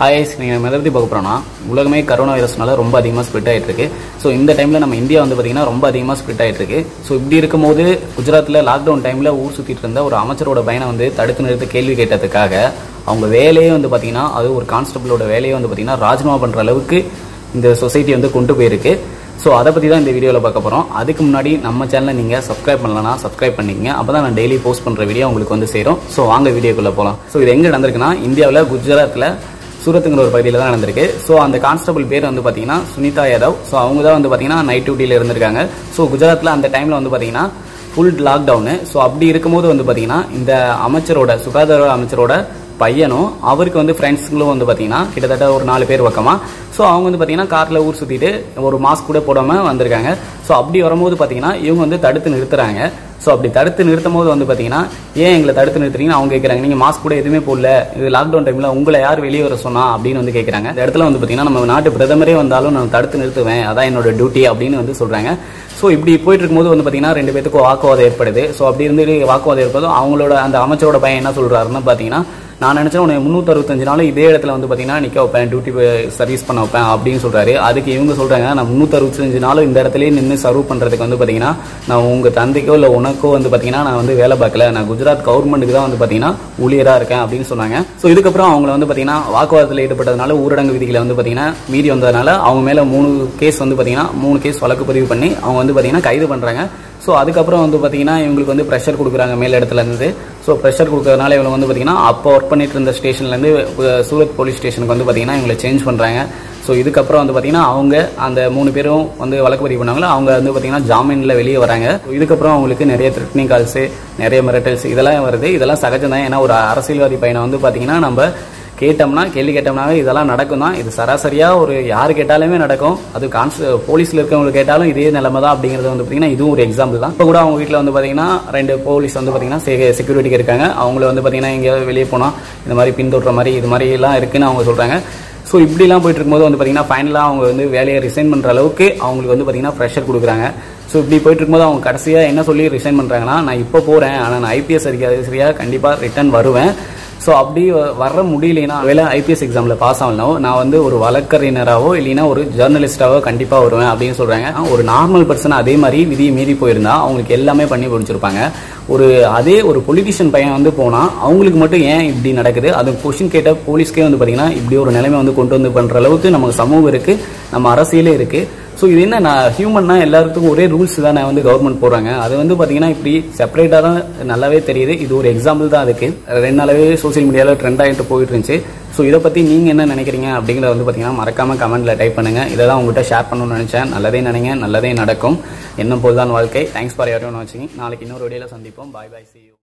IS நீங்கள் நம்ம எதை பற்றி பார்க்க போகிறோம்னா உலகமே கரோனா வைரஸ்னால ரொம்ப அதிகமாக ஸ்ப்ரெட் ஆகிட்டு இருக்கு ஸோ இந்த டைமில் நம்ம இந்தியா வந்து பார்த்திங்கன்னா ரொம்ப அதிகமாக ஸ்ப்ரெட் ஆகிட்டு இருக்கு ஸோ இப்படி இருக்கும்போது குஜராத்தில் லாக்டவுன் டைமில் ஊர் சுற்றிட்டு இருந்த ஒரு அமைச்சரோட பையனை வந்து தடுத்து நிறுத்த கேள்வி கேட்டதுக்காக அவங்க வேலையே வந்து பார்த்திங்கன்னா அது ஒரு கான்ஸ்டபிளோட வேலையே வந்து பார்த்திங்கன்னா ராஜினாமா பண்ணுற அளவுக்கு இந்த சொசைட்டி வந்து கொண்டு போயிருக்கு ஸோ அதை பற்றி தான் இந்த வீடியோவில் பார்க்க போகிறோம் அதுக்கு முன்னாடி நம்ம சேனலை நீங்கள் சப்ஸ்கிரைப் பண்ணலன்னா சப்ஸ்கிரைப் பண்ணிக்கங்க அப்போ தான் நான் டெய்லி போஸ்ட் பண்ணுற வீடியோ உங்களுக்கு வந்து சேரும் ஸோ வாங்க வீடியோக்குள்ளே போகலாம் ஸோ இது எங்கே நடந்திருக்குன்னா இந்தியாவில் குஜராத்தில் சூரத்துங்கிற ஒரு பகுதியில் தான் நடந்திருக்கு ஸோ அந்த கான்ஸ்டபிள் பேர் வந்து பார்த்தீங்கன்னா சுனிதா யாதவ் ஸோ அவங்க தான் வந்து பார்த்தீங்கன்னா நைட் டியூட்டியில் இருந்திருக்காங்க ஸோ குஜராத்தில் அந்த டைமில் வந்து பார்த்தீங்கன்னா ஃபுல் லாக்டவுனு ஸோ அப்படி இருக்கும்போது வந்து பார்த்தீங்கன்னா இந்த அமைச்சரோட சுகாதார அமைச்சரோட பையனும் அவருக்கு வந்து ஃப்ரெண்ட்ஸுங்களும் வந்து பார்த்தீங்கன்னா கிட்டத்தட்ட ஒரு நாலு பேர் பக்கமாக ஸோ அவங்க வந்து பார்த்தீங்கன்னா காரில் ஊர் சுற்றிட்டு ஒரு மாஸ்க் கூட போடாமல் வந்திருக்காங்க ஸோ அப்படி வரும்போது பார்த்தீங்கன்னா இவங்க வந்து தடுத்து நிறுத்துறாங்க ஸோ அப்படி தடுத்து நிறுத்தும் போது வந்து பார்த்தீங்கன்னா ஏன் எங்களை தடுத்து நிறுத்துறீங்கன்னு அவங்க கேட்குறாங்க நீங்கள் மாஸ்க் கூட எதுவுமே போடல இது லாக்டவுன் டைமில் உங்களை யார் வெளியே வர சொன்னா அப்படின்னு வந்து கேட்குறாங்க இந்த இடத்துல வந்து பார்த்தீங்கன்னா நம்ம நாட்டு பிரதமரே வந்தாலும் நான் தடுத்து நிறுத்துவேன் அதான் என்னோட டியூட்டி அப்படின்னு வந்து சொல்கிறாங்க ஸோ இப்படி போயிட்டு இருக்கும்போது வந்து பார்த்தீங்கன்னா ரெண்டு பேத்துக்கும் வாக்குவாதம் ஏற்படுது ஸோ அப்படி இருந்து வாக்குவாதம் ஏற்பதும் அவங்களோட அந்த அமைச்சரோட பையன் என்ன சொல்கிறாருன்னு பார்த்தீங்கன்னா நான் நினச்சேன் உன்னை முந்நூற்றி அறுபத்தஞ்சு நாள் இதே இடத்துல வந்து பார்த்தீங்கன்னா நிற்க வைப்பேன் டியூட்டி சர்வீஸ் பண்ண வைப்பேன் அப்படின்னு சொல்கிறாரு அதுக்கு இவங்க சொல்கிறாங்க நான் முந்நூற்றி அறுபத்தஞ்சு நாள் இந்த இடத்துலயே நின்று சர்வ் பண்ணுறதுக்கு வந்து பார்த்தீங்கன்னா நான் உங்கள் தந்தைக்கோ இல்லை உனக்கோ வந்து பார்த்தீங்கன்னா நான் வந்து வேலை பார்க்கல நான் குஜராத் கவர்மெண்ட்டுக்கு தான் வந்து பார்த்தீங்கன்னா ஊழியராக இருக்கேன் அப்படின்னு சொன்னாங்க ஸோ இதுக்கப்புறம் அவங்கள வந்து பார்த்தீங்கன்னா வாக்குவாதத்தில் ஈடுபட்டதுனால ஊரடங்கு விதிகளை வந்து பார்த்தீங்கன்னா மீறி வந்ததுனால அவங்க மேலே மூணு கேஸ் வந்து பார்த்தீங்கன்னா மூணு கேஸ் வழக்கு பதிவு பண்ணி அவங்க வந்து பார்த்தீங்கன்னா கைது பண்ணுறாங்க ஸோ அதுக்கப்புறம் வந்து பார்த்தீங்கன்னா இவங்களுக்கு வந்து ப்ரெஷர் கொடுக்குறாங்க மேல் இடத்துல இருந்து ஸோ ப்ரெஷர் கொடுக்கறதுனால இவங்க வந்து பார்த்தீங்கன்னா அப்போ ஒர்க் பண்ணிட்டு இருந்த ஸ்டேஷன்லேருந்து சூரத் போலீஸ் ஸ்டேஷனுக்கு வந்து பார்த்தீங்கன்னா இவங்களை சேஞ்ச் பண்ணுறாங்க ஸோ இதுக்கப்புறம் வந்து பார்த்தீங்கன்னா அவங்க அந்த மூணு பேரும் வந்து வழக்கு பதிவு பண்ணாங்களோ அவங்க வந்து பார்த்தீங்கன்னா ஜாமீனில் வெளியே வராங்க இதுக்கப்புறம் அவங்களுக்கு நிறைய த்ரெட்னிங் கால்ஸு நிறைய மிரட்டல்ஸ் இதெல்லாம் வருது இதெல்லாம் சகஜம் தான் ஏன்னா ஒரு அரசியல்வாதி பையனை வந்து பார்த்தீங்கன்னா நம்ம கேட்டோம்னா கேள்வி கேட்டோம்னாவே இதெல்லாம் நடக்கும் தான் இது சராசரியாக ஒரு யார் கேட்டாலுமே நடக்கும் அது கான்ஸ் போலீஸில் இருக்கவங்களுக்கு கேட்டாலும் இதே நிலைமை தான் அப்படிங்கிறது வந்து பார்த்தீங்கன்னா இதுவும் ஒரு எக்ஸாம்பிள் தான் இப்போ கூட அவங்க வீட்டில் வந்து பார்த்தீங்கன்னா ரெண்டு போலீஸ் வந்து பார்த்தீங்கன்னா செக்யூரிட்டிக்கு இருக்காங்க அவங்கள வந்து பார்த்தீங்கன்னா எங்கேயாவது வெளியே போனால் இந்த மாதிரி பின்தொடர மாதிரி இது மாதிரிலாம் இருக்குன்னு அவங்க சொல்கிறாங்க ஸோ இப்படிலாம் போயிட்டு இருக்கும்போது வந்து பார்த்தீங்கன்னா ஃபைனலாக அவங்க வந்து வேலையை ரிசைன் பண்ணுற அளவுக்கு அவங்களுக்கு வந்து பார்த்தீங்கன்னா ப்ரெஷர் கொடுக்குறாங்க ஸோ இப்படி போயிட்டு இருக்கும்போது அவங்க கடைசியாக என்ன சொல்லி ரிசைன் பண்ணுறாங்கன்னா நான் இப்போ போகிறேன் ஆனால் நான் ஐபிஎஸ் அதிகாரியாக கண்டிப்பாக ரிட்டர்ன் வருவேன் ஸோ அப்படி வர முடியலைன்னா வேலை ஐபிஎஸ் எக்ஸாமில் பாஸ் ஆகலனோ நான் வந்து ஒரு வழக்கறிஞராகவோ இல்லைன்னா ஒரு ஜேர்னலிஸ்டாவோ கண்டிப்பாக வருவேன் அப்படின்னு சொல்கிறாங்க ஒரு நார்மல் பர்சன் அதே மாதிரி விதியை மீறி போயிருந்தா அவங்களுக்கு எல்லாமே பண்ணி முடிச்சிருப்பாங்க ஒரு அதே ஒரு பொலிட்டிஷியன் பையன் வந்து போனால் அவங்களுக்கு மட்டும் ஏன் இப்படி நடக்குது அது கொஷின் கேட்ட போலீஸ்க்கே வந்து பார்த்தீங்கன்னா இப்படி ஒரு நிலைமை வந்து கொண்டு வந்து பண்ணுற அளவுக்கு நமக்கு சமூகம் இருக்குது நம்ம அரசியலே இருக்குது ஸோ இது என்ன நான் ஹியூமன்னா எல்லாத்துக்கும் ஒரே ரூல்ஸ் தானே வந்து கவர்மெண்ட் போடுறாங்க அது வந்து பார்த்தீங்கன்னா இப்படி செப்பரேட்டாக தான் நல்லாவே தெரியுது இது ஒரு எக்ஸாம்பிள் தான் அதுக்கு ரெண்டு நாளாவே சோசியல் மீடியாவில் ட்ரெண்ட் ஆகிட்டு போயிட்டு இருந்துச்சு ஸோ இதை பற்றி நீங்கள் என்ன நினைக்கிறீங்க அப்படிங்கிறத வந்து பார்த்தீங்கன்னா மறக்காமல் கமெண்ட்டில் டைப் பண்ணுங்கள் இதை தான் உங்கள்கிட்ட ஷேர் பண்ணணும்னு நினச்சேன் நல்லதே நினைங்க நல்லதே நடக்கும் என்ன போதுதான் வாழ்க்கை தேங்க்ஸ் ஃபார் எவரி ஒன் வாட்சிங் நாளைக்கு இன்னொரு வீடியோவில் சந்திப்போம் பாய் பாய் சி யூ